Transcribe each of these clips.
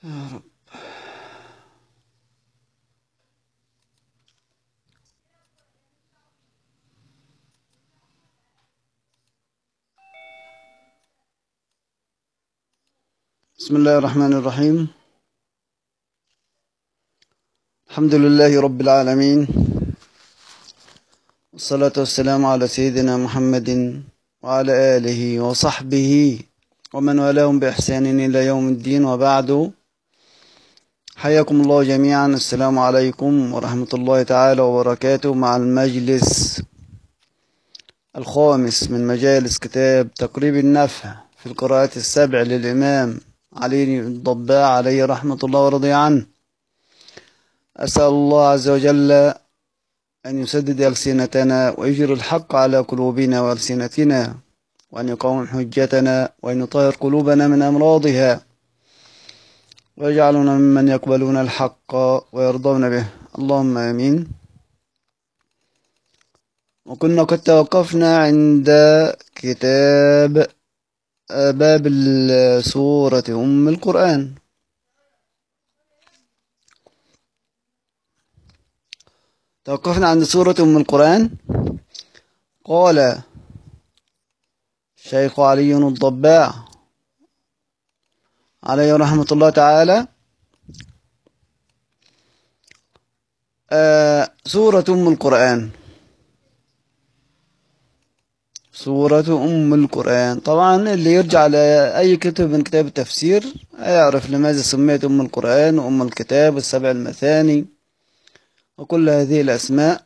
يا رب بسم الله الرحمن الرحيم الحمد لله رب العالمين والصلاة والسلام على سيدنا محمد وعلى آله وصحبه ومن والاهم بإحسان إلى يوم الدين وبعد حياكم الله جميعا السلام عليكم ورحمة الله تعالى وبركاته مع المجلس الخامس من مجالس كتاب تقريب النفع في القراءات السبع للإمام علي الضباع عليه رحمة الله ورضي عنه أسأل الله عز وجل أن يسدد ألسنتنا ويجر الحق على قلوبنا وألسنتنا وأن يقوم حجتنا وأن يطهر قلوبنا من أمراضها ويجعلنا ممن يقبلون الحق ويرضون به اللهم آمين وكنا قد توقفنا عند كتاب باب سورة أم القرآن توقفنا عند سورة أم القرآن قال الشيخ علي الضباع عليه رحمة الله تعالى آه سورة أم القرآن سورة أم القرآن طبعا اللي يرجع لأي كتب من كتاب التفسير هيعرف لماذا سميت أم القرآن وأم الكتاب والسبع المثاني وكل هذه الأسماء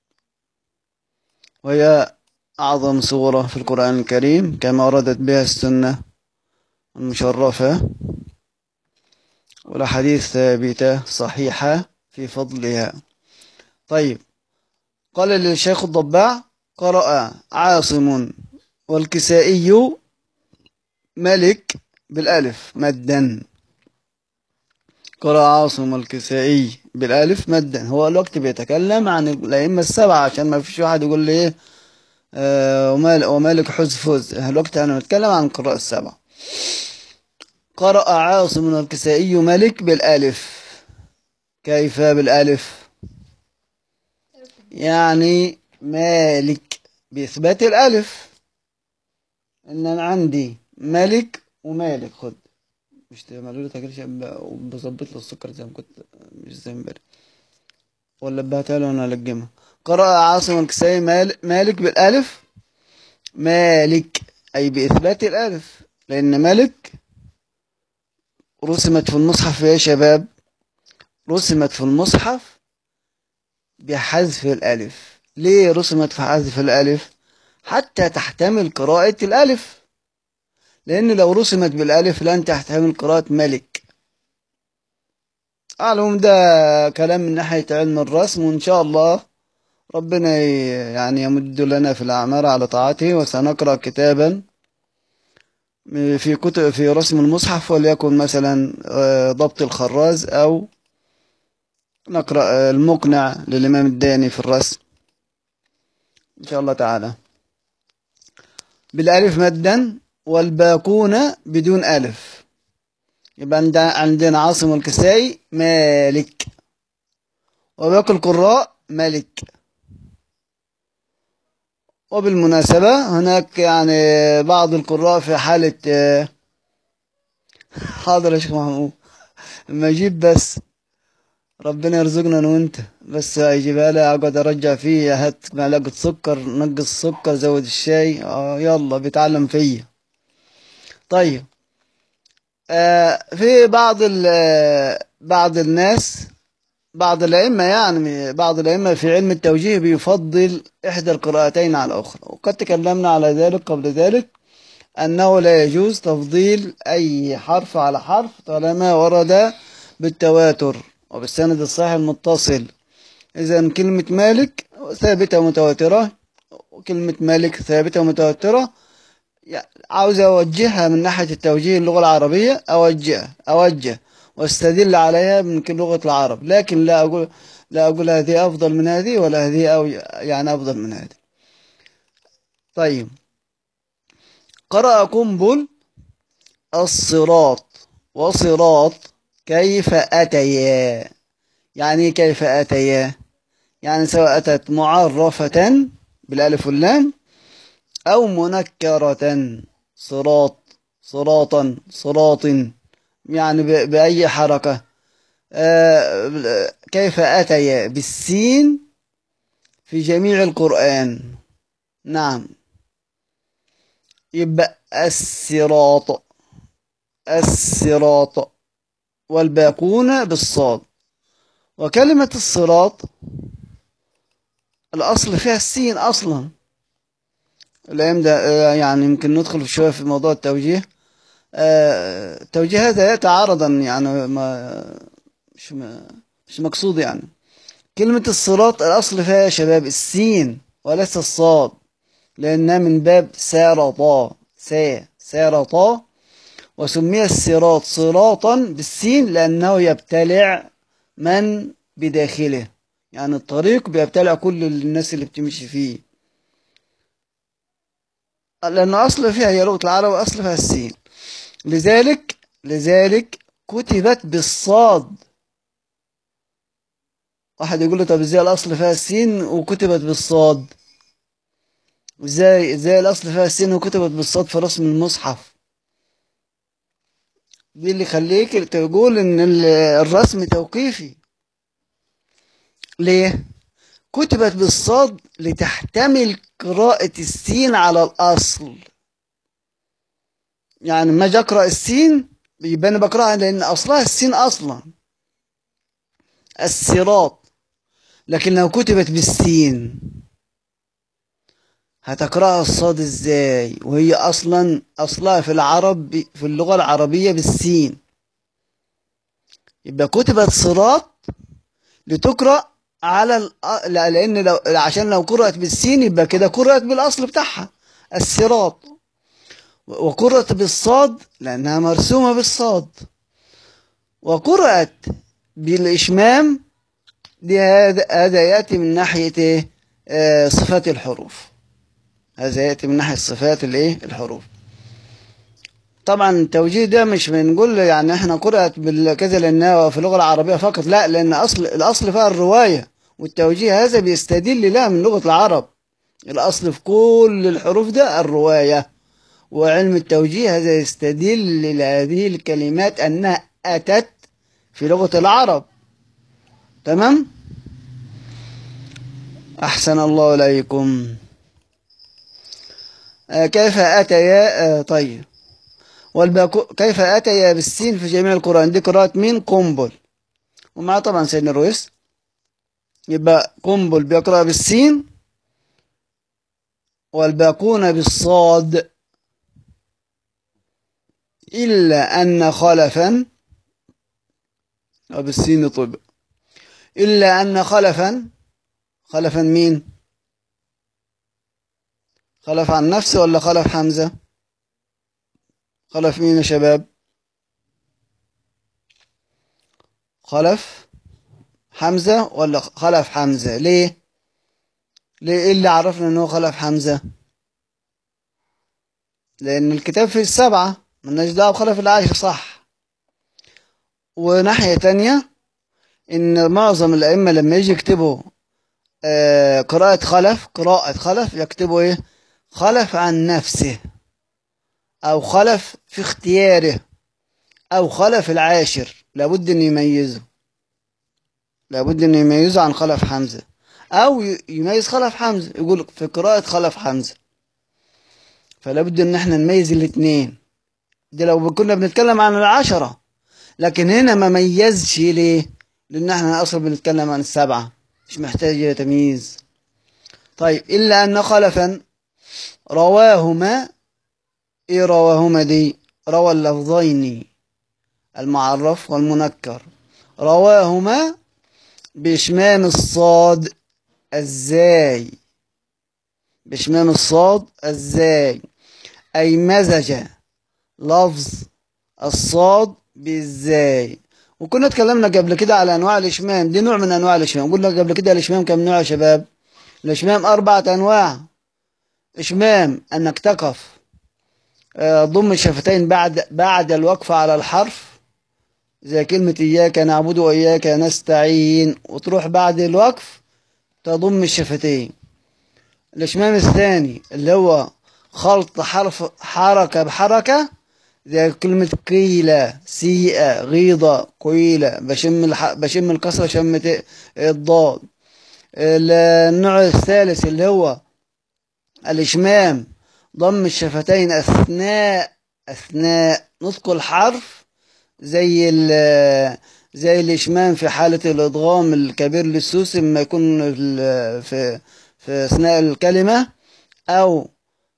وهي أعظم سورة في القرآن الكريم كما وردت بها السنة المشرفة والأحاديث ثابتة صحيحة في فضلها طيب قال للشيخ الضباع قرأ عاصم والكسائي ملك بالألف مدا قرأ عاصم والكسائي بالألف مدا هو الوقت بيتكلم عن الأئمة السبعة عشان ما فيش واحد يقول لي إيه آه ومالك, ومالك حز فوز الوقت أنا بتكلم عن القراء السبعة قرأ عاصم والكسائي ملك بالألف كيف بالألف يعني مالك بإثبات الألف إن أنا عندي ملك ومالك خد مش تعملوا لي تاكلش وبظبط له السكر زي ما كنت مش زي امبارح ولا بهتها له وانا الجمها قرأ عاصم الكسائي مالك بالألف مالك أي بإثبات الألف لأن مالك رسمت في المصحف يا شباب رسمت في المصحف بحذف الألف ليه رسمت في حذف الألف حتى تحتمل قراءة الألف لأن لو رسمت بالألف لن تحتمل قراءة ملك أعلم ده كلام من ناحية علم الرسم وإن شاء الله ربنا يعني يمد لنا في الأعمار على طاعته وسنقرأ كتابا في كتب في رسم المصحف وليكن مثلا ضبط الخراز أو نقرأ المقنع للإمام الداني في الرسم إن شاء الله تعالى بالألف مدا والباقون بدون ألف يبقى عندنا عاصم الكسائي مالك وباقي القراء ملك وبالمناسبة هناك يعني بعض القراء في حالة حاضر يا شيخ محمود لما يجيب بس ربنا يرزقنا انا وانت بس يجيبها لي اقعد ارجع فيه هات معلقه سكر نقص السكر زود الشاي اه يلا بيتعلم فيا طيب آه في بعض بعض الناس بعض الأئمة يعني بعض الأئمة في علم التوجيه بيفضل إحدى القراءتين على الأخرى وقد تكلمنا على ذلك قبل ذلك أنه لا يجوز تفضيل أي حرف على حرف طالما ورد بالتواتر وبالسند الصحيح المتصل إذا كلمة مالك ثابتة متواترة وكلمة مالك ثابتة متواترة عاوز أوجهها من ناحية التوجيه اللغة العربية أوجه أوجه واستدل عليها من كل لغة العرب لكن لا أقول لا أقول هذه أفضل من هذه ولا هذه أو يعني أفضل من هذه طيب قرأ قنبل الصراط وصراط كيف أتيا يعني إيه كيف أتيا يعني سواء أتت معرفة بالألف واللام أو منكرة صراط صراطا صراط يعني ب- بأي حركة آه، كيف أتيا بالسين في جميع القرآن نعم يبقى الصراط الصراط والباقون بالصاد وكلمة الصراط الأصل فيها السين أصلا الأيام ده آه، يعني يمكن ندخل شوية في موضوع التوجيه آه، التوجيه هذا يأتي عرضا يعني ما مش ما مش مقصود يعني كلمة الصراط الأصل فيها يا شباب السين وليس الصاد لأنها من باب سارطا سا سارطا وسمي الصراط صراطا بالسين لأنه يبتلع من بداخله يعني الطريق بيبتلع كل الناس اللي بتمشي فيه لأنه أصل فيها هي لغة العرب أصل فيها السين لذلك لذلك كتبت بالصاد واحد يقول له طب ازاي الأصل فيها السين وكتبت بالصاد ازاي ازاي الأصل فيها السين وكتبت بالصاد في رسم المصحف دي اللي يخليك تقول ان ال- الرسم توقيفي ليه كتبت بالصاد لتحتمل قراءة السين على الأصل يعني ما اجي اقرا السين يبقى انا بقراها لان اصلها السين اصلا الصراط لكن لو كتبت بالسين هتقراها الصاد ازاي وهي اصلا اصلها في العرب في اللغه العربيه بالسين يبقى كتبت صراط لتقرا على ال... لا- لان لو عشان لو قرات بالسين يبقى كده قرات بالاصل بتاعها الصراط وقرأت بالصاد لأنها مرسومة بالصاد وقرأت بالإشمام دي هذا هذا يأتي من ناحية إيه؟ آه، صفات الحروف هذا يأتي من ناحية صفات الإيه الحروف طبعا التوجيه ده مش بنقول يعني احنا قرأت بالكذا لأنها في اللغة العربية فقط لا لأن أصل الأصل فيها الرواية والتوجيه هذا بيستدل لها من لغة العرب الأصل في كل الحروف ده الرواية وعلم التوجيه هذا يستدل لهذه الكلمات أنها أتت في لغة العرب تمام أحسن الله إليكم آه، كيف أتيا آه، طيب والباقو كيف أتيا بالسين في جميع القرآن دي قراءة مين قنبل ومعاه طبعا سيدنا الرويس يبقى قنبل بيقرأ بالسين والباقون بالصاد إلا أن خلفا وبالسين طب إلا أن خلفا خلفا مين خلف عن نفسه ولا خلف حمزة خلف مين يا شباب خلف حمزة ولا خلف حمزة ليه ليه إيه اللي عرفنا انه خلف حمزة لان الكتاب فيه السبعة ملناش دعوة بخلف العاشر صح وناحية تانية ان معظم الائمة لما يجي يكتبوا آه، قراءة خلف قراءة خلف يكتبوا ايه خلف عن نفسه او خلف في اختياره او خلف العاشر لابد ان يميزه لابد ان يميزه عن خلف حمزة او ي- يميز خلف حمزة يقول في قراءة خلف حمزة فلابد ان احنا نميز الاثنين دي لو كنا بنتكلم عن العشرة لكن هنا ما ميزش ليه لان احنا اصلا بنتكلم عن السبعة مش محتاج تمييز طيب الا ان خلفا رواهما ايه رواهما دي روى اللفظين المعرف والمنكر رواهما بإشمام الصاد الزاي بإشمام الصاد الزاي أي مزج لفظ الصاد بالزاي وكنا اتكلمنا قبل كده على أنواع الإشمام دي نوع من أنواع الإشمام قلنا قبل كده الإشمام كم نوع يا شباب الإشمام أربعة أنواع إشمام أنك تقف آه، ضم الشفتين بعد بعد الوقف على الحرف زي كلمة إياك نعبد وإياك نستعين وتروح بعد الوقف تضم الشفتين الإشمام الثاني اللي هو خلط حرف حركة بحركة زي كلمة قيلة سيئة غيضة قيلة بشم الح... بشم الكسرة شمة الضاد النوع الثالث اللي هو الإشمام ضم الشفتين أثناء أثناء نطق الحرف زي ال زي الإشمام في حالة الإدغام الكبير للسوس لما يكون في في أثناء الكلمة أو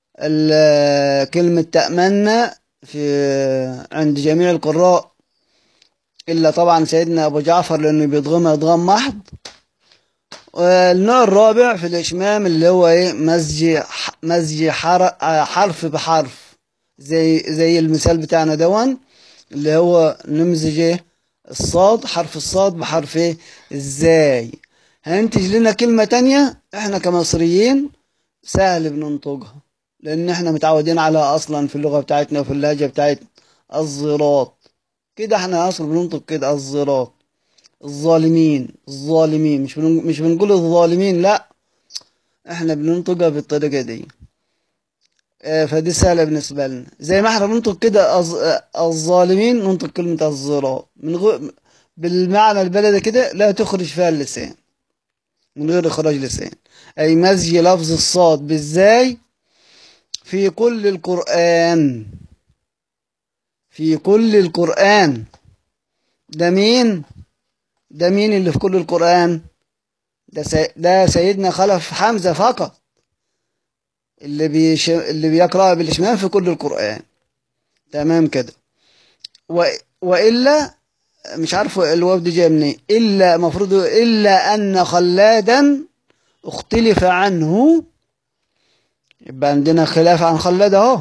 كلمة تأمنا في عند جميع القراء إلا طبعا سيدنا أبو جعفر لأنه بيضغمها إضغام محض والنوع الرابع في الإشمام اللي هو إيه مزج مزج حرف بحرف زي زي المثال بتاعنا دون اللي هو نمزج إيه الصاد حرف الصاد بحرف إيه إزاي هننتج لنا كلمة تانية إحنا كمصريين سهل بننطقها لأن إحنا متعودين على أصلا في اللغة بتاعتنا وفي اللهجة بتاعتنا الزراط كده إحنا أصلا بننطق كده الزراط الظالمين الظالمين مش بنقول مش بنقول الظالمين لا احنا بننطقها بالطريقة دي اه فدي سهلة بالنسبة لنا زي ما احنا بننطق كده الظالمين ننطق كلمة الزراط من غير بالمعنى البلدي كده لا تخرج فيها اللسان من غير إخراج لسان أي مزج لفظ الصاد بالزاي في كل القرآن في كل القرآن ده مين ده مين اللي في كل القرآن ده, سي... ده سيدنا خلف حمزة فقط اللي بيش... اللي بيقرأ بالإشمام في كل القرآن تمام كده و... وإلا مش عارف الواو دي جايه منين إلا مفروض إلا أن خلادا اختلف عنه يبقى عندنا خلاف عن خلاد اهو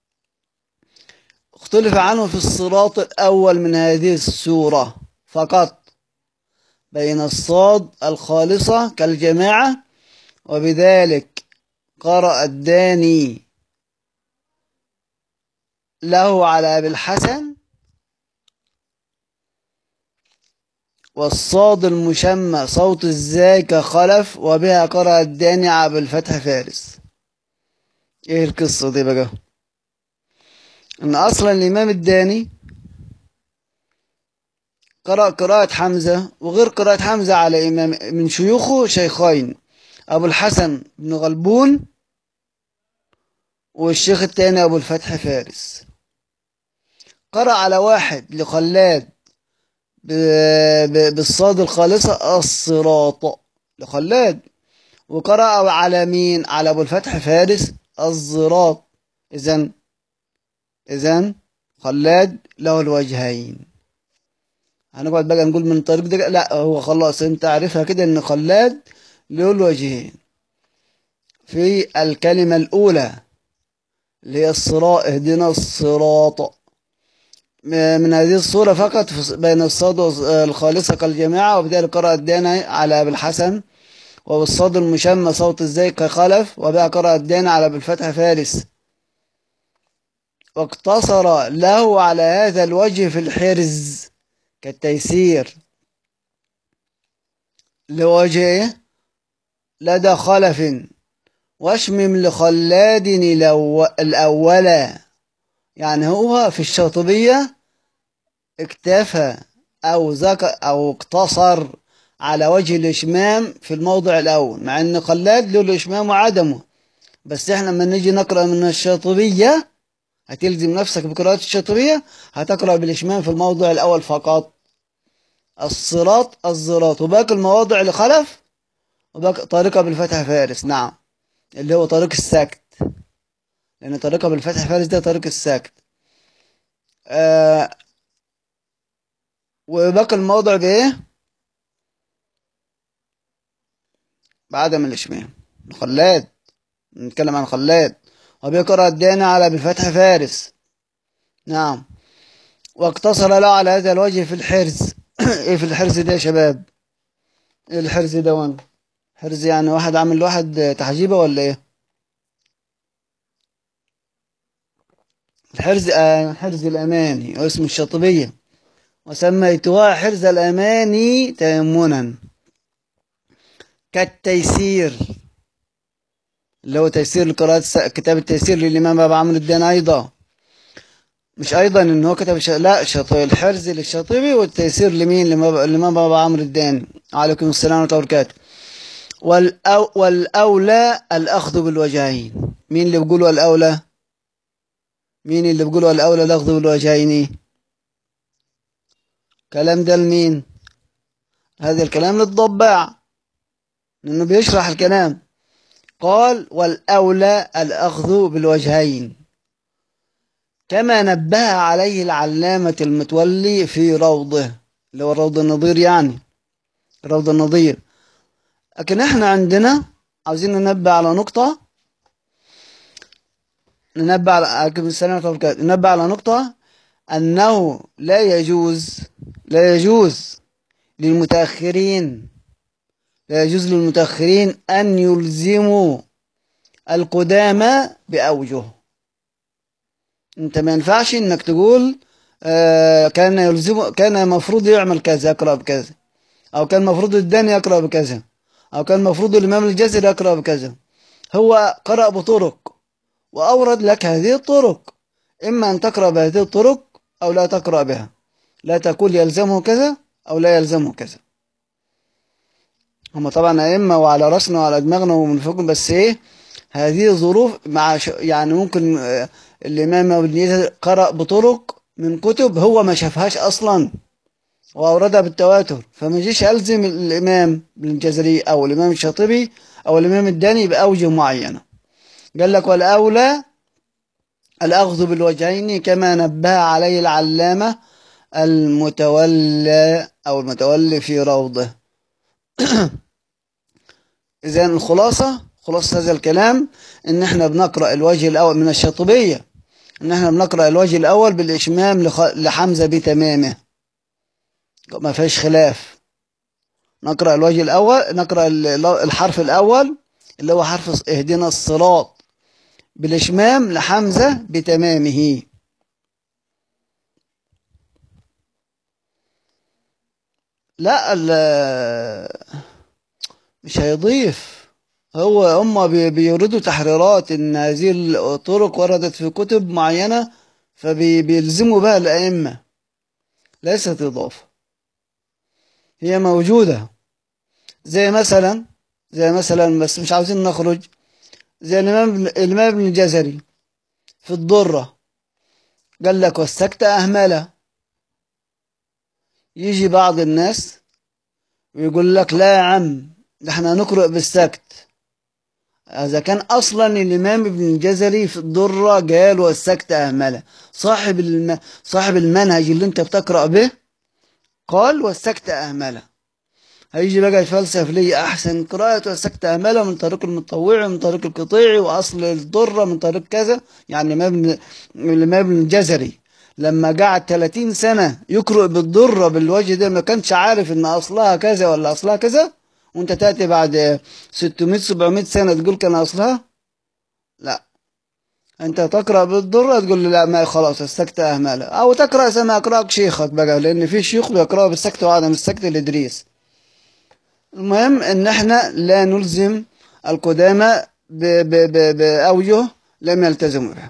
اختلف عنه في الصراط الأول من هذه السورة فقط بين الصاد الخالصة كالجماعة وبذلك قرأ الداني له على أبي الحسن والصاد المشمى صوت الزاي كخلف وبها قرأ الداني على الفتح فارس ايه القصة دي بقى ان اصلا الامام الداني قرأ قراءة حمزة وغير قراءة حمزة على إمام من شيوخه شيخين أبو الحسن بن غلبون والشيخ التاني أبو الفتح فارس قرأ على واحد لخلاد بالصاد الخالصة الصراط لخلاد وقرأ على مين على أبو الفتح فارس الزراط إذن إذن خلاد له الوجهين هنقعد بقى نقول من طريق ده لا هو خلاص انت عارفها كده ان خلاد له الوجهين في الكلمة الأولى اللي هي الصراط اهدنا الصراط من هذه الصورة فقط بين الصاد الخالصة كالجماعة وبذلك قرأ الداني على أبي الحسن وبالصاد المشمى صوت الزي كخلف وبها قرأ الداني على أبي الفتح فارس واقتصر له على هذا الوجه في الحرز كالتيسير لوجهه لدى خلف واشمم لخلاد الأولى يعني هو في الشاطبية اكتفى أو ذكر أو اقتصر على وجه الإشمام في الموضع الأول مع أن خلاد له الإشمام وعدمه بس احنا لما نيجي نقرأ من الشاطبية هتلزم نفسك بقراءة الشاطبية هتقرأ بالإشمام في الموضع الأول فقط الصراط الزراط وباقي المواضع اللي خلف وباقي طريقة بالفتح فارس نعم اللي هو طريق السكت لأن طريقة بالفتح فارس ده طريق السكت آه وباقي الموضع بإيه بعدم الإشمام خلاد نتكلم عن خلاد وبيقرأ الدين على بفتح فارس نعم واقتصر له على هذا الوجه في الحرز ايه في الحرز ده يا شباب ايه الحرز ده وان حرز يعني واحد عامل لواحد تحجيبة ولا ايه الحرز آه حرز الأماني واسم الشاطبية وسميتها حرز الأماني تيمنا كالتيسير اللي هو تيسير القراءات كتاب التيسير للإمام أبو عمرو الدين أيضا مش أيضا إن هو كتب ش... لا شطي الحرز للشاطبي والتيسير لمين الإمام أبو عمرو الدين عليكم السلام ورحمة الله وبركاته والأو... والأولى الأخذ بالوجهين مين اللي بيقولوا الأولى مين اللي بيقولوا الأولى الأخذ بالوجهين كلام ده لمين هذا الكلام للضباع لأنه بيشرح الكلام قال والأولى الأخذ بالوجهين كما نبه عليه العلامة المتولي في روضه اللي هو روض النظير يعني روض النظير لكن احنا عندنا عاوزين ننبه على نقطة ننبه على السلام ننبه على نقطة أنه لا يجوز لا يجوز للمتأخرين لا يجوز للمتأخرين أن يلزموا القدامى بأوجه أنت ما ينفعش إنك تقول آه كان يلزم كان المفروض يعمل كذا يقرأ بكذا أو كان المفروض الداني يقرأ بكذا أو كان المفروض الإمام الجزري يقرأ بكذا هو قرأ بطرق وأورد لك هذه الطرق إما أن تقرأ بهذه الطرق أو لا تقرأ بها لا تقول يلزمه كذا أو لا يلزمه كذا هم طبعا أئمة وعلى راسنا وعلى دماغنا ومن فوق بس إيه هذه ظروف مع ش... يعني ممكن الإمام ابن قرأ بطرق من كتب هو ما شافهاش أصلا وأوردها بالتواتر فما يجيش ألزم الإمام ابن الجزري أو الإمام الشاطبي أو الإمام الداني بأوجه معينة قال لك والأولى الأخذ بالوجهين كما نبه عليه العلامة المتولى أو المتولي في روضه إذا الخلاصة خلاصة هذا الكلام إن إحنا بنقرأ الوجه الأول من الشاطبية إن إحنا بنقرأ الوجه الأول بالإشمام لحمزة بتمامه ما فيش خلاف نقرأ الوجه الأول نقرأ الحرف الأول اللي هو حرف اهدنا الصراط بالإشمام لحمزة بتمامه لا مش هيضيف هو هم بيوردوا تحريرات ان هذه الطرق وردت في كتب معينة فبيلزموا بها الأئمة ليست إضافة هي موجودة زي مثلا زي مثلا بس مش عاوزين نخرج زي الإمام الإمام ابن الجزري في الضرة قال لك والسكت أهملة يجي بعض الناس ويقول لك لا يا عم ده احنا نقرأ بالسكت إذا كان أصلا الإمام ابن الجزري في الضرة قال والسكت أهملة صاحب الم... صاحب المنهج اللي أنت بتقرأ به قال والسكت أهملة هيجي بقى يفلسف لي أحسن قراءة والسكت أهملة من طريق المتطوعي ومن طريق القطيعي وأصل الضرة من طريق كذا يعني الإمام الإمام ابن الجزري لما قعد 30 سنة يقرأ بالضرة بالوجه ده ما كانش عارف إن أصلها كذا ولا أصلها كذا وانت تأتي بعد 600 700 سنة تقول كان أصلها لا انت تقرأ بالضرة تقول لي لا ما خلاص السكت أهملة أو تقرأ زي ما يقرأك شيخك بقى لأن في شيوخ بيقرأوا بالسكت وعدم السكت لإدريس المهم إن احنا لا نلزم القدامى بأوجه لم يلتزموا بها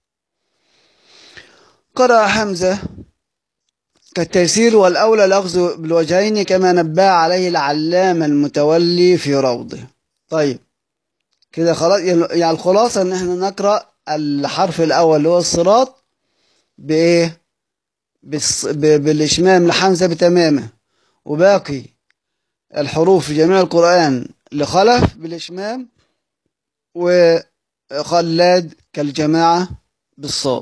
قرأ حمزة كالتيسير والأولى الأخذ بالوجهين كما نبه عليه العلامة المتولي في روضه طيب كده خلاص يعني الخلاصة إن احنا نقرأ الحرف الأول اللي هو الصراط بإيه؟ بالإشمام لحمزة بتمامه وباقي الحروف في جميع القرآن لخلف بالإشمام وخلاد كالجماعة بالصاد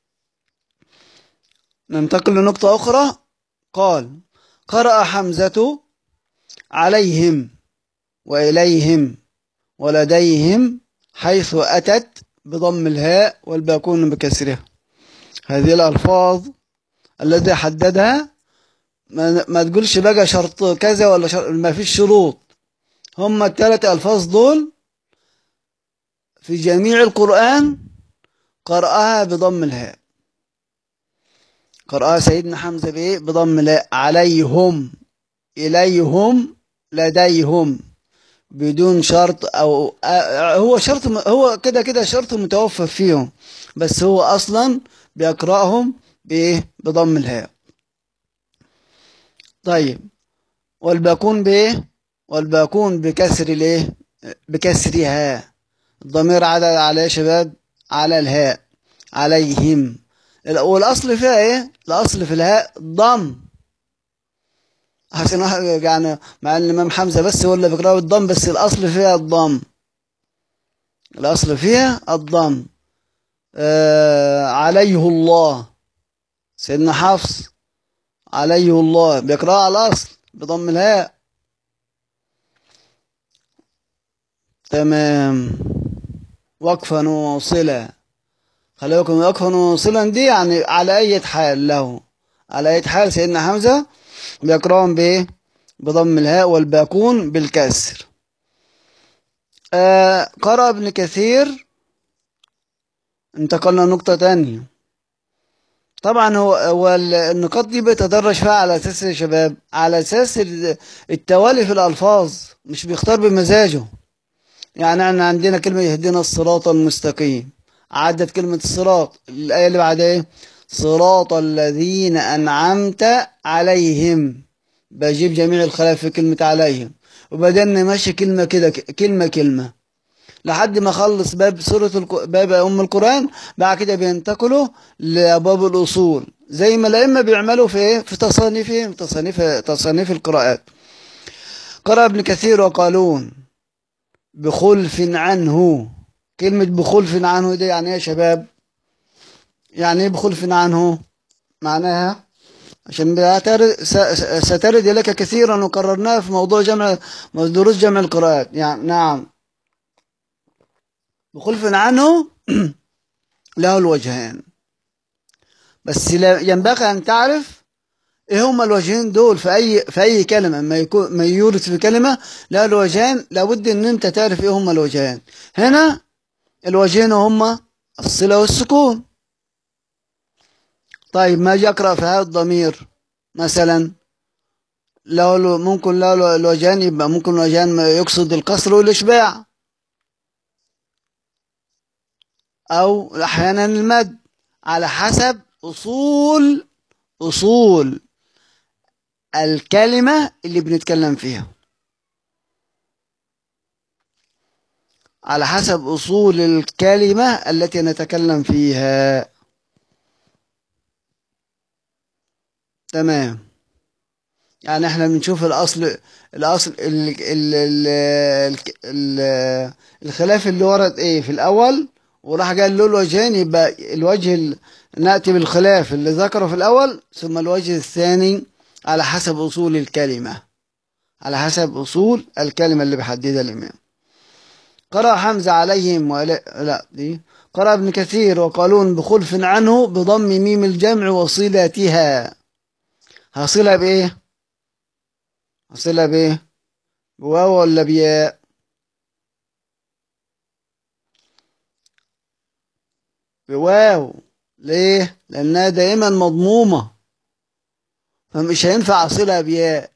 ننتقل لنقطة أخرى قال قرأ حمزة عليهم وإليهم ولديهم حيث أتت بضم الهاء والباقون بكسرها هذه الألفاظ التي حددها ما, ما تقولش بقى شرط كذا ولا شرط ما فيش شروط هم الثلاث ألفاظ دول في جميع القرآن قرأها بضم الهاء قرأ سيدنا حمزة بإيه بضم لا عليهم إليهم لديهم بدون شرط أو هو شرط هو كده كده شرط متوفر فيهم بس هو أصلا بيقرأهم بإيه بضم الهاء طيب والباقون بإيه والباقون بكسر الإيه بكسرها الضمير عدد على يا شباب على الهاء عليهم والأصل فيها إيه الأصل في الهاء ضم عشان يعني مع ان الامام حمزه بس هو اللي بيقراه بالضم بس الاصل فيها الضم الاصل فيها الضم آه عليه الله سيدنا حفص عليه الله بيقرأ على الاصل بضم الهاء تمام وقفا وصلا خلي بالكم وقفا وصلا دي يعني على اي حال له على اي حال سيدنا حمزه بيقرأهم بإيه؟ بضم الهاء والباقون بالكسر آه قرأ ابن كثير انتقلنا نقطة تانية طبعا هو, هو النقاط دي بيتدرج فيها على أساس يا شباب على أساس التوالي في الألفاظ مش بيختار بمزاجه يعني احنا عندنا كلمة يهدينا الصراط المستقيم عدت كلمة الصراط الآية اللي بعدها ايه صراط الذين أنعمت عليهم بجيب جميع الخلاف في كلمة عليهم وبدلنا ماشي كلمة كده كلمة كلمة لحد ما خلص باب سورة الك... باب أم القرآن بعد كده بينتقلوا لأبواب الأصول زي ما الأئمة بيعملوا في إيه؟ في تصانيفهم تصانيف تصانيف القراءات قرأ ابن كثير وقالون بخلف عنه كلمة بخلف عنه دي يعني ايه يا شباب يعني ايه بخلف عنه معناها عشان سترد لك كثيرا وقررناها في موضوع جمع دروس جمع القراءات يعني نعم بخلف عنه له الوجهين بس ينبغي أن تعرف ايه هما الوجهين دول في اي في اي كلمه ما يكون ما يورد في كلمه لا الوجهين لابد ان انت تعرف ايه هما الوجهين هنا الوجهين هما الصله والسكون طيب ما اجي اقرا في هذا الضمير مثلا لو ممكن لو الوجهان يبقى ممكن الوجهان يقصد القصر والاشباع او احيانا المد على حسب اصول اصول الكلمه اللي بنتكلم فيها على حسب اصول الكلمه التي نتكلم فيها تمام يعني احنا بنشوف الاصل الاصل ال ال ال ال ال الخلاف اللي ورد ايه في الاول وراح قال له الوجهين يبقى الوجه ال... ناتي بالخلاف اللي ذكره في الاول ثم الوجه الثاني على حسب اصول الكلمه على حسب اصول الكلمه اللي بيحددها الامام قرأ حمزه عليهم ولا لا دي قرأ ابن كثير وقالون بخلف عنه بضم ميم الجمع وصلتها هصلها بايه هصلها بايه بواو ولا بياء بواو ليه لانها دائما مضمومه فمش هينفع اصلها بياء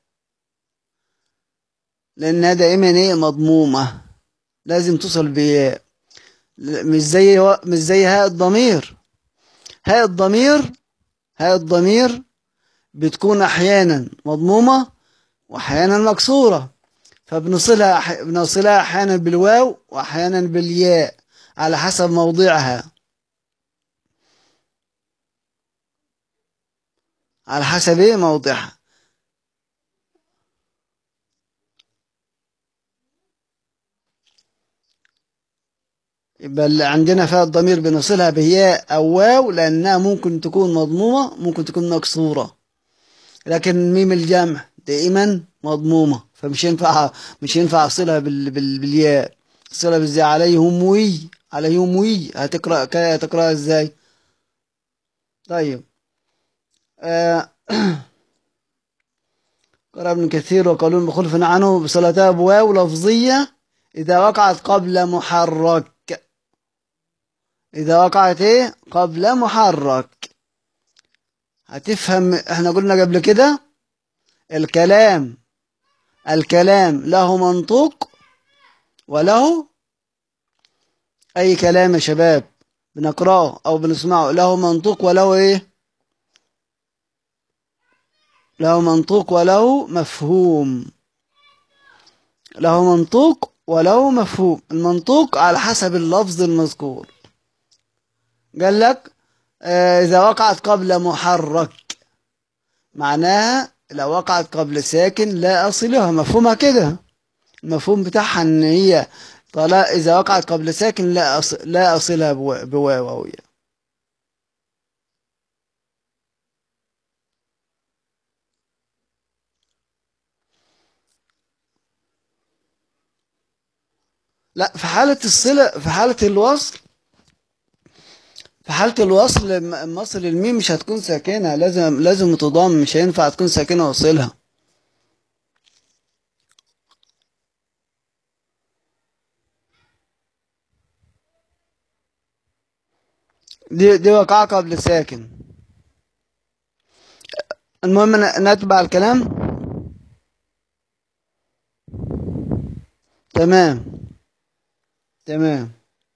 لانها دائما ايه مضمومه لازم تصل بياء مش زي و... مش زي هاء الضمير هاء الضمير هاء الضمير بتكون احيانا مضمومه واحيانا مكسوره فبنصلها بنصلها احيانا بالواو واحيانا بالياء على حسب موضعها على حسب ايه موضعها يبقى اللي عندنا فيها الضمير بنصلها بياء او واو لانها ممكن تكون مضمومه ممكن تكون مكسوره لكن ميم الجمع دائما مضمومه فمش ينفع مش ينفع اصلها بال... بال... بالياء اصلها بالزي عليهم وي عليهم وي هتقرا كده هتقراها ازاي طيب آه قرأ ابن كثير وقالون بخلف عنه بصلتها بواو لفظية إذا وقعت قبل محرك إذا وقعت إيه قبل محرك هتفهم احنا قلنا قبل كده الكلام الكلام له منطوق وله اي كلام يا شباب بنقراه او بنسمعه له منطوق وله ايه له منطوق وله مفهوم له منطوق وله مفهوم المنطوق على حسب اللفظ المذكور قال لك آه إذا وقعت قبل محرك معناها لو وقعت قبل ساكن لا أصلها مفهومها كده المفهوم بتاعها إن هي طلاق إذا وقعت قبل ساكن لا أصل لا أصلها بواو أو ياء لا في حالة الصلة في حالة الوصل في حالة الوصل مصل الميم مش هتكون ساكنة لازم لازم تضم مش هينفع تكون ساكنة وصلها دي دي وقع قبل ساكن المهم نتبع الكلام تمام تمام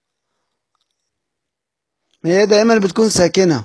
هي دايما بتكون ساكنة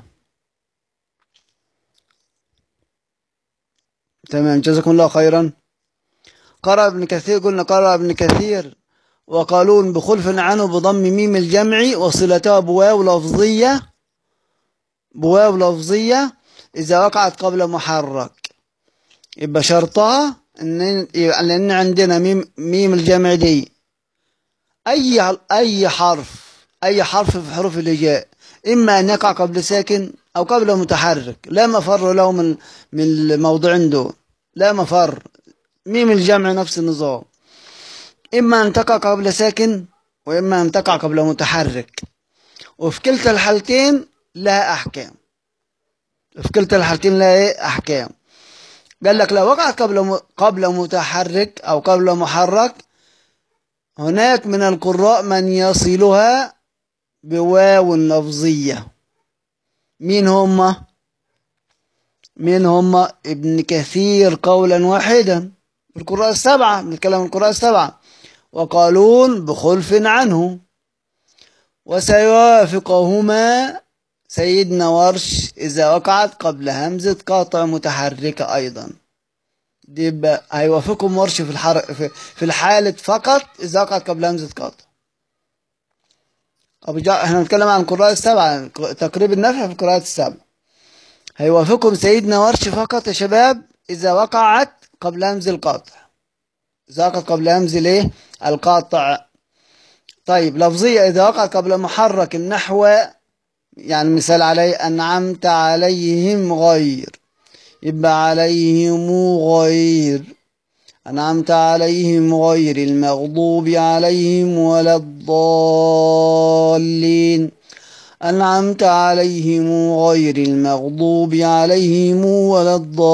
تمام جزاكم الله خيرا قرأ ابن كثير قلنا قرأ ابن كثير وقالون بخلف عنه بضم ميم الجمع وصلتها بواو لفظية بواو لفظية إذا وقعت قبل محرك يبقى شرطها إن لأن عندنا ميم ميم الجمع دي أي أي حرف أي حرف في حروف الهجاء إما أن يقع قبل ساكن أو قبل متحرك لا مفر له من من الموضعين دول لا مفر ميم الجمع نفس النظام إما أن تقع قبل ساكن وإما أن تقع قبل متحرك وفي كلتا الحالتين لها أحكام في كلتا الحالتين لها إيه أحكام قال لك لو وقعت قبل قبل متحرك أو قبل محرك هناك من القراء من يصلها بواو لفظية مين هم مين هم ابن كثير قولا واحدا القراء السبعة من الكلام القراء السبعة وقالون بخلف عنه وسيوافقهما سيدنا ورش إذا وقعت قبل همزة قاطع متحركة أيضا دي بقى هيوافقهم ورش في الحر... في, في الحالة فقط إذا وقعت قبل همزة قاطع أبو جا... احنا بنتكلم عن القراء السبعة تقريب النفع في القراءات السبعة هيوافقهم سيدنا ورش فقط يا شباب إذا وقعت قبل همز القاطع إذا وقعت قبل همز الايه القاطع طيب لفظية إذا وقعت قبل محرك النحو يعني مثال عليه أنعمت عليهم غير يبقى عليهم غير أنعمت عليهم غير المغضوب عليهم ولا الضالين أنعمت عليهم غير المغضوب عليهم ولا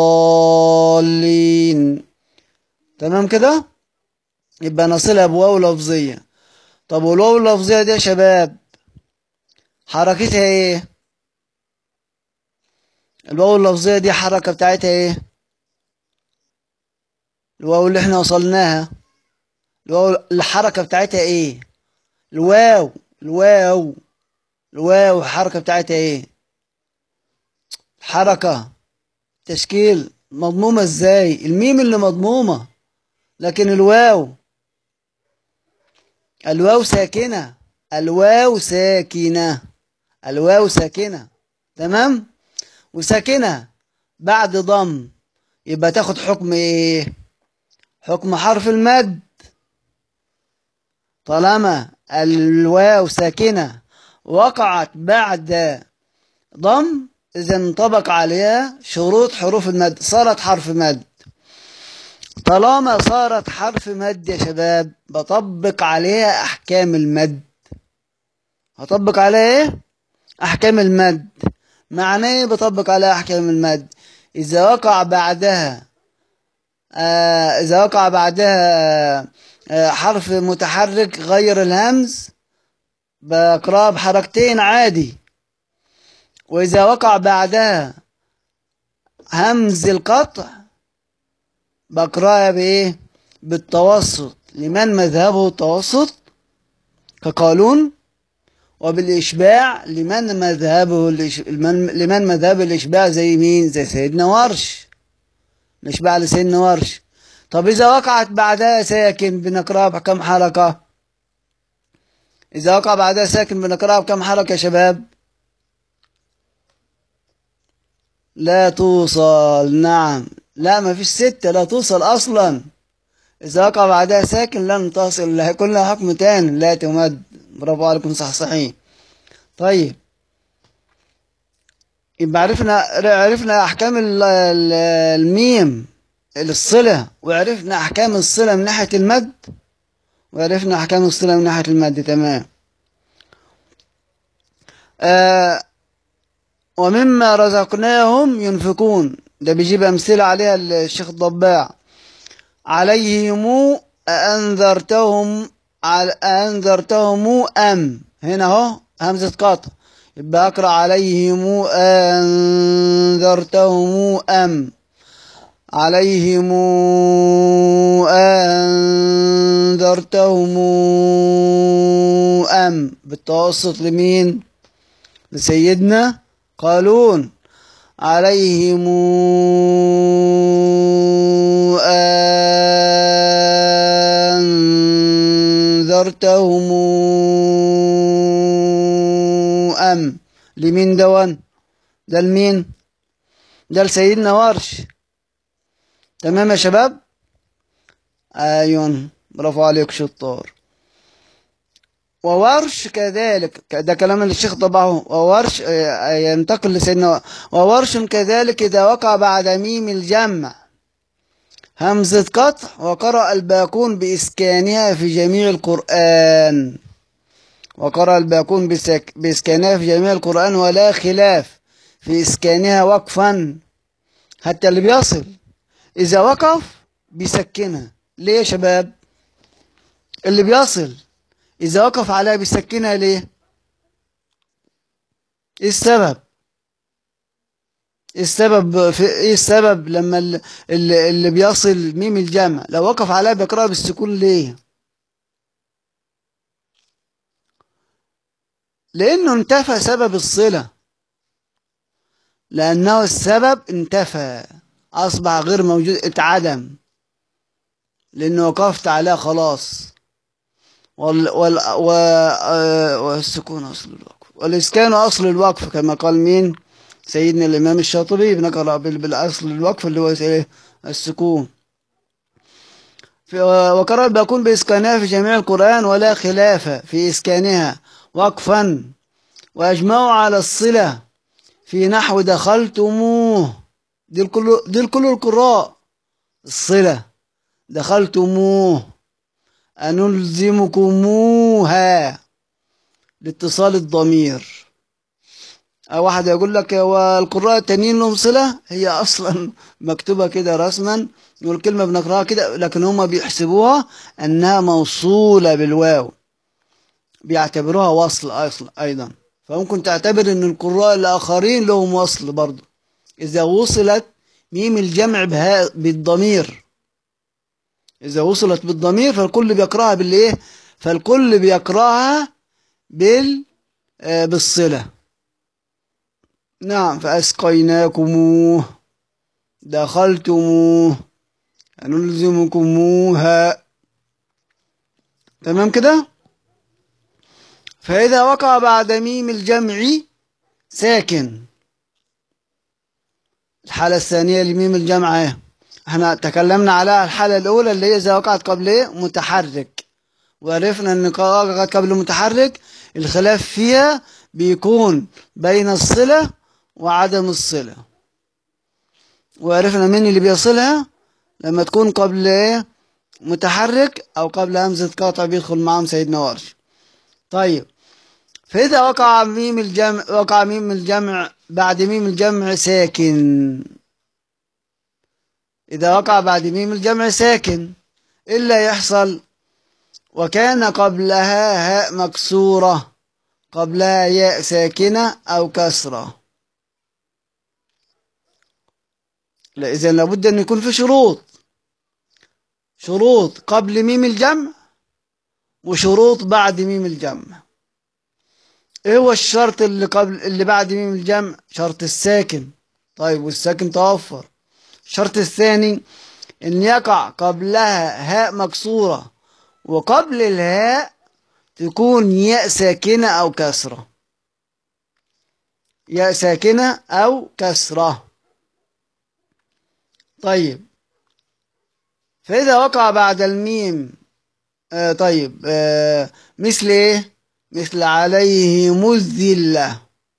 الضالين تمام كده يبقى نصلها بواو لفظية طب والواو اللفظية دي يا شباب حركتها ايه الواو اللفظية دي حركة بتاعتها ايه الواو اللي احنا وصلناها الواو الحركة بتاعتها ايه الواو الواو الواو الحركة بتاعتها ايه حركة تشكيل مضمومة ازاي الميم اللي مضمومة لكن الواو الواو ساكنة الواو ساكنة الواو ساكنة تمام وساكنة بعد ضم يبقى تاخد حكم ايه حكم حرف المد طالما الواو ساكنة وقعت بعد ضم إذا انطبق عليها شروط حروف المد صارت حرف مد طالما صارت حرف مد يا شباب بطبق عليها أحكام المد هطبق عليها ايه أحكام المد معناه ايه بطبق عليها أحكام المد إذا وقع بعدها آه إذا وقع بعدها آه حرف متحرك غير الهمز بقرأ بحركتين عادي وإذا وقع بعدها همز القطع بقراها بايه بالتوسط لمن مذهبه التوسط كقالون وبالإشباع لمن مذهبه لمن, لمن مذهب الإشباع زي مين زي سيدنا ورش الإشباع لسيدنا ورش طب إذا وقعت بعدها ساكن بنقراها بكم حركة إذا وقع بعدها ساكن بنقراها بكم حركة يا شباب لا توصل نعم لا ما فيش ستة لا توصل أصلا إذا وقع بعدها ساكن لن تصل هيكون لها حكم تاني لا تمد برافو عليكم صح صحيح طيب يبقى عرفنا عرفنا أحكام الميم الصلة وعرفنا أحكام الصلة من ناحية المد وعرفنا أحكام الصلة من ناحية المد تمام آه ومما رزقناهم ينفقون ده بيجيب أمثلة عليها الشيخ الضباع عليهم أنذرتهم أنذرتهم أم هنا اهو همزة قطع يبقى أقرأ عليهم أنذرتهم أم عليهم أنذرتهم أم بالتوسط لمين لسيدنا قالون عليهم أنذرتهم أم لمين دون ده لمين ده لسيدنا ورش تمام يا شباب ايون برافو عليك شطار وورش كذلك ده كلام الشيخ طبعه وورش ينتقل لسيدنا وورش كذلك إذا وقع بعد ميم الجمع همزة قطع وقرأ الباقون بإسكانها في جميع القرآن وقرأ الباقون بإسكانها في جميع القرآن ولا خلاف في إسكانها وقفا حتى اللي بيصل إذا وقف بيسكنها ليه يا شباب اللي بيصل إذا وقف عليها بيسكنها ليه إيه السبب إيه السبب في إيه السبب لما اللي, اللي بيصل ميم الجمع لو وقف عليها بيقرأها بالسكون ليه لأنه انتفى سبب الصلة لأنه السبب انتفى أصبح غير موجود اتعدم لأنه وقفت عليه خلاص وال وال و والسكون أصل الوقف والإسكان أصل الوقف كما قال مين سيدنا الإمام الشاطبي بنقرأ بالأصل الوقف اللي هو السكون وقرأ بيكون بإسكانها في جميع القرآن ولا خلاف في إسكانها وقفا وأجمعوا على الصلة في نحو دخلتموه دي الكل دي الكل القراء الصلة دخلتموه أنلزمكموها لاتصال الضمير أو واحد يقول لك هو القراء التانيين لهم صلة هي أصلا مكتوبة كده رسما والكلمة بنقراها كده لكن هم بيحسبوها أنها موصولة بالواو بيعتبروها وصل أصلا أيضا فممكن تعتبر أن القراء الآخرين لهم وصل برضه إذا وصلت ميم الجمع بها بالضمير إذا وصلت بالضمير فالكل بيقرأها بالإيه فالكل بيقرأها بال آه بالصلة نعم فأسقيناكموه دخلتموه نلزمكموها تمام كده فإذا وقع بعد ميم الجمع ساكن الحالة الثانية لميم الجمع ايه احنا تكلمنا على الحالة الأولى اللي هي إذا وقعت قبل ايه متحرك وعرفنا ان وقعت قبل متحرك الخلاف فيها بيكون بين الصلة وعدم الصلة وعرفنا مين اللي بيصلها لما تكون قبل ايه متحرك او قبل همزة قاطع بيدخل معهم سيدنا ورش طيب فإذا وقع ميم الجمع وقع ميم الجمع بعد ميم الجمع ساكن إذا وقع بعد ميم الجمع ساكن إلا يحصل وكان قبلها هاء مكسورة قبلها ياء ساكنة أو كسرة لا إذا لابد أن يكون في شروط شروط قبل ميم الجمع وشروط بعد ميم الجمع ايه هو الشرط اللي قبل اللي بعد ميم الجمع شرط الساكن طيب والساكن توفر الشرط الثاني ان يقع قبلها هاء مكسورة وقبل الهاء تكون ياء ساكنة او كسرة ياء ساكنة او كسرة طيب فإذا وقع بعد الميم آه طيب آه مثل ايه مثل عليهم الذلة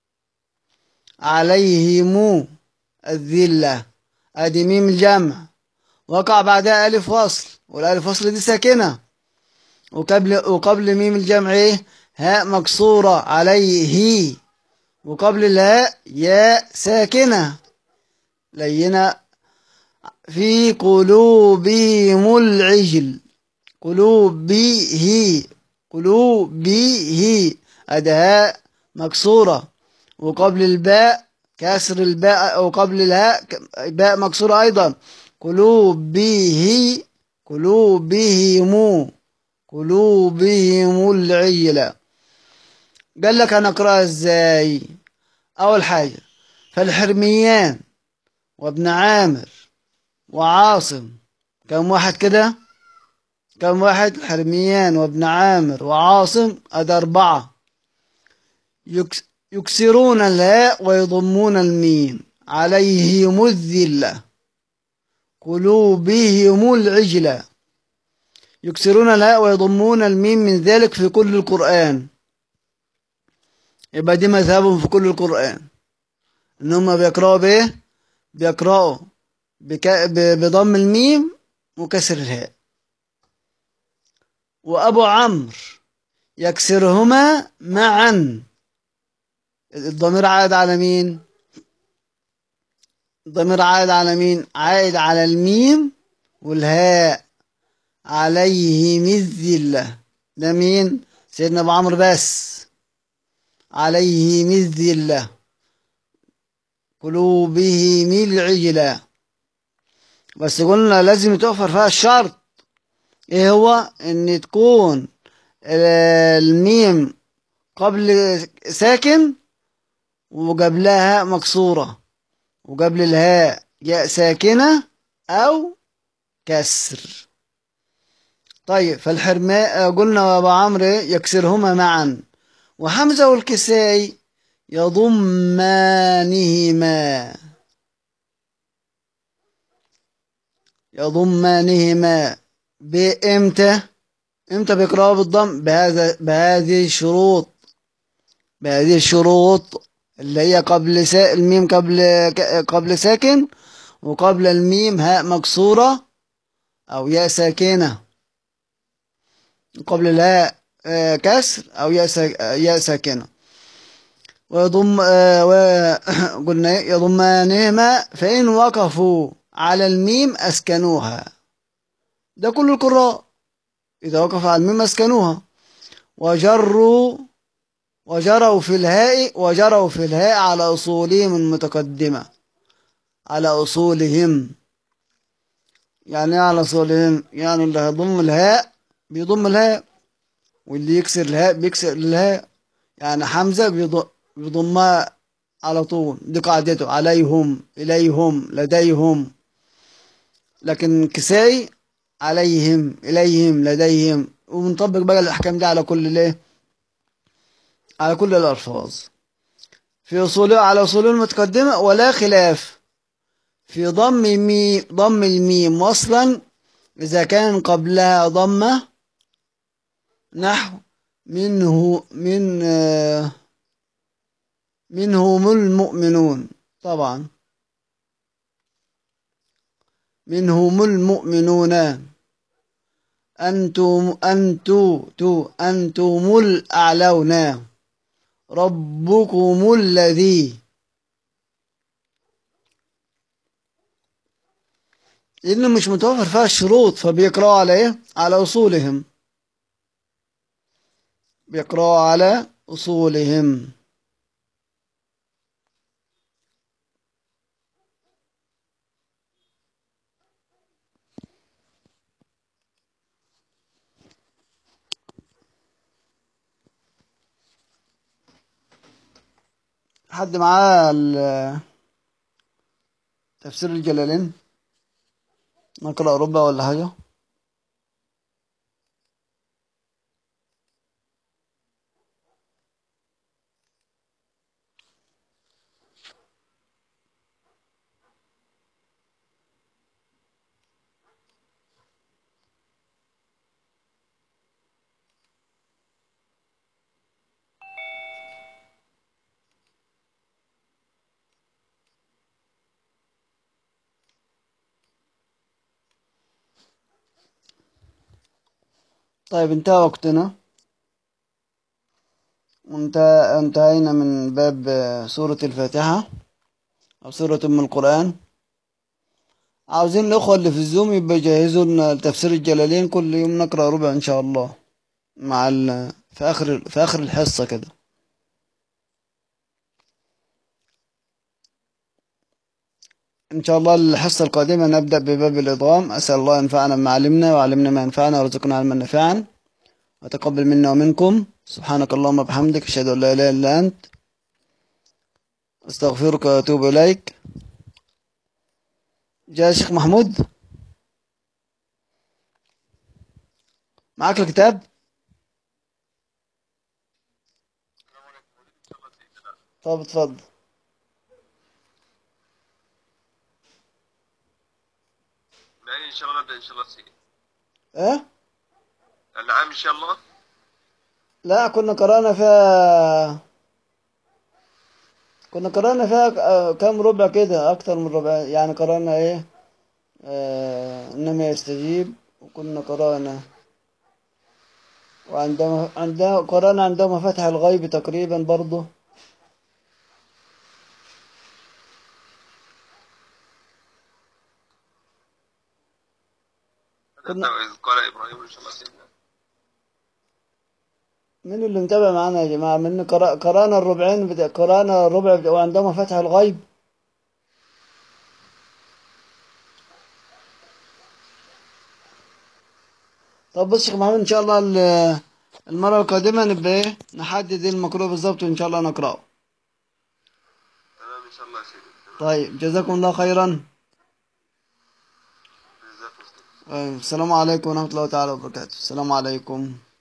عليهم الذلة ادي ميم الجمع وقع بعدها ألف وصل والألف وصل دي ساكنة وقبل وقبل ميم الجمع ايه هاء مكسورة عليه وقبل الهاء ياء ساكنة لينة في قلوبهم العجل قلوبه قلوبه أدهاء مكسورة وقبل الباء كسر الباء وقبل الهاء باء مكسورة أيضا قلوبه قلوبهم قلوبهم العيلة قال لك أنا أقرأها إزاي أول حاجة فالحرميان وابن عامر وعاصم كم واحد كده كم واحد حرميان وابن عامر وعاصم أدى أربعة يكس يكسرون الهاء ويضمون الميم عليهم الذلة قلوبهم العجلة يكسرون الهاء ويضمون الميم من ذلك في كل القرآن يبقى دي مذهبهم في كل القرآن إن هم بيقرأوا بإيه؟ بيقرأوا بك... بضم الميم وكسر الهاء وأبو عمرو يكسرهما معا الضمير عائد على مين الضمير عائد على مين عائد على الميم والهاء عليهم الذلة ده مين سيدنا أبو عمرو بس عليهم الذلة قلوبهم العجلة بس قلنا لازم يتوفر فيها الشرط ايه هو ان تكون الميم قبل ساكن وقبلها هاء مكسورة وقبل الهاء ياء ساكنة أو كسر طيب فالحرماء قلنا أبو عمرو يكسرهما معا وحمزة والكسائي يضمانهما يضمانهما بإمتى امتى بيقرأوا بالضم بهذا بهذه الشروط بهذه الشروط اللي هي قبل سا... الميم قبل قبل ساكن وقبل الميم هاء مكسورة أو ياء ساكنة قبل الهاء كسر أو ياء ياء ساكنة ويضم وقلنا يضمانهما فإن وقفوا على الميم أسكنوها ده كل القراء إذا وقف على الميم أسكنوها وجروا وجروا في الهاء وجروا في الهاء على أصولهم المتقدمة على أصولهم يعني على أصولهم يعني اللي هيضم الهاء بيضم الهاء واللي يكسر الهاء بيكسر الهاء يعني حمزة بيضمها على طول دي قاعدته عليهم إليهم لديهم لكن كسائي عليهم إليهم لديهم ونطبق بقى الأحكام دي على كل ليه على كل الألفاظ في أصول على أصول المتقدمة ولا خلاف في ضم مي ضم الميم وصلا إذا كان قبلها ضمة نحو منه من منهم المؤمنون طبعا منهم المؤمنون أنتم أنتو تو أنتم الأعلون ربكم الذي لأنه مش متوفر فيها الشروط فبيقرأوا على إيه؟ على أصولهم بيقرأوا على أصولهم حد معاه ال- تفسير الجلالين نقرأ ربع ولا حاجة طيب انتهى وقتنا وانتهى انتهينا من باب آه، سورة الفاتحة أو سورة أم القرآن عاوزين الأخوة اللي في الزوم يبقى يجهزوا لنا تفسير الجلالين كل يوم نقرأ ربع إن شاء الله مع ال... في آخر في آخر الحصة كده إن شاء الله الحصة القادمة نبدأ بباب الإضغام أسأل الله ينفعنا بما علمنا وعلمنا ما ينفعنا وارزقنا علما نافعا وتقبل منا ومنكم سبحانك اللهم وبحمدك أشهد أن لا إله إلا أنت أستغفرك وأتوب إليك جاء الشيخ محمود معاك الكتاب طب اتفضل يعني ان شاء الله نبدا ان شاء الله سيدي ايه العام ان شاء الله لا كنا قرأنا فيها كنا قرأنا فيها آه، كام ربع كده أكتر من ربع يعني قرأنا إيه آه إنما يستجيب وكنا قرأنا وعندما عندما قرأنا عندما فتح الغيب تقريبا برضه كنا- إذ قال ابراهيم ان شاء الله سيدنا مين اللي متابع معانا يا جماعة من قرأ قرأنا الربعين بتا... قرأنا الربع بتا... وعندما فتح الغيب طب بص يا شيخ محمد إن شاء الله ال- المرة القادمة نبقى إيه نحدد المقروء بالظبط وإن شاء الله نقرأه تمام ان شاء الله يا سيدي طيب جزاكم الله خيرا جزاكم الله السلام عليكم ورحمة الله تعالى وبركاته السلام عليكم